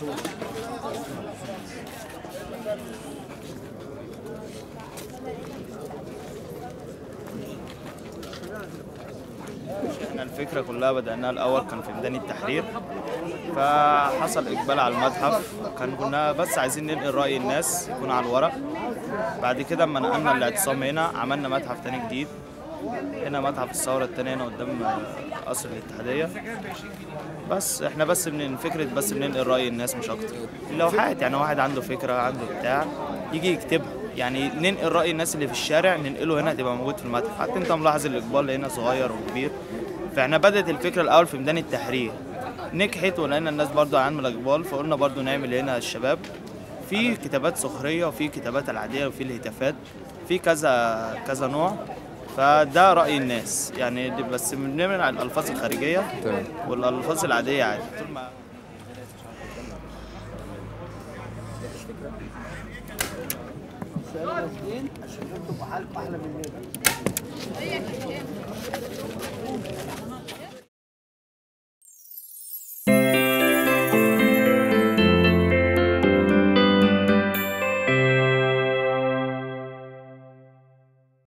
احنا الفكرة كلها بدأناها الأول كان في ميدان التحرير فحصل إقبال على المتحف كان كنا بس عايزين ننقل رأي الناس يكون على الورق بعد كده اما نقلنا الاعتصام هنا عملنا متحف تاني جديد هنا متحف الثورة التاني هنا قدام قصر الاتحادية بس احنا بس من فكرة بس بننقل رأي الناس مش أكتر اللوحات يعني واحد عنده فكرة عنده بتاع يجي يكتبها يعني ننقل رأي الناس اللي في الشارع ننقله هنا تبقى موجود في المتحف حتى انت ملاحظ الإقبال هنا صغير وكبير فاحنا بدأت الفكرة الأول في ميدان التحرير نجحت ولقينا الناس برضو عاملة إقبال فقلنا برضو نعمل هنا الشباب في كتابات سخرية وفي كتابات العادية وفي الهتافات في كذا كذا نوع فده رأي الناس يعني دي بس بنمنع الألفاظ الخارجية تمام والألفاظ العادية عادي طول ما عشان انتوا حالكم احلى مننا